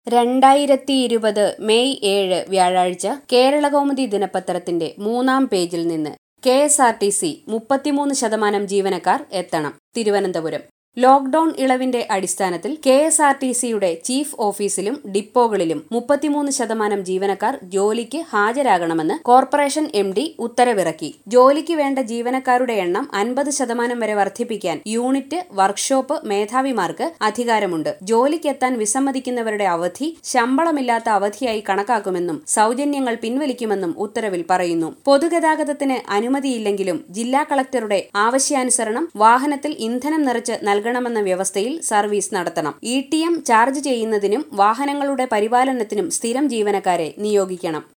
രണ്ടായിരത്തി ഇരുപത് മെയ് ഏഴ് വ്യാഴാഴ്ച കേരളകൗമുദി ദിനപത്രത്തിന്റെ മൂന്നാം പേജിൽ നിന്ന് K S R T C മുപ്പത്തിമൂന്ന് ശതമാനം ജീവനക്കാർ എത്തണം തിരുവനന്തപുരം ലോക്ഡൌൺ ഇളവിന്റെ അടിസ്ഥാനത്തിൽ കെ എസ് ആർ ടി സിയുടെ ചീഫ് ഓഫീസിലും ഡിപ്പോകളിലും മുപ്പത്തിമൂന്ന് ശതമാനം ജീവനക്കാർ ജോലിക്ക് ഹാജരാകണമെന്ന് കോർപ്പറേഷൻ എം ഡി ഉത്തരവിറക്കി ജോലിക്ക് വേണ്ട ജീവനക്കാരുടെ എണ്ണം അൻപത് ശതമാനം വരെ വർദ്ധിപ്പിക്കാൻ യൂണിറ്റ് വർക്ക്ഷോപ്പ് മേധാവിമാർക്ക് അധികാരമുണ്ട് ജോലിക്കെത്താൻ വിസമ്മതിക്കുന്നവരുടെ അവധി ശമ്പളമില്ലാത്ത അവധിയായി കണക്കാക്കുമെന്നും സൗജന്യങ്ങൾ പിൻവലിക്കുമെന്നും ഉത്തരവിൽ പറയുന്നു പൊതുഗതാഗതത്തിന് അനുമതിയില്ലെങ്കിലും ജില്ലാ കളക്ടറുടെ ആവശ്യാനുസരണം വാഹനത്തിൽ ഇന്ധനം നിറച്ച് നൽകണമെന്ന വ്യവസ്ഥയിൽ സർവീസ് നടത്തണം ഇ ടി എം ചാർജ് ചെയ്യുന്നതിനും വാഹനങ്ങളുടെ പരിപാലനത്തിനും സ്ഥിരം ജീവനക്കാരെ നിയോഗിക്കണം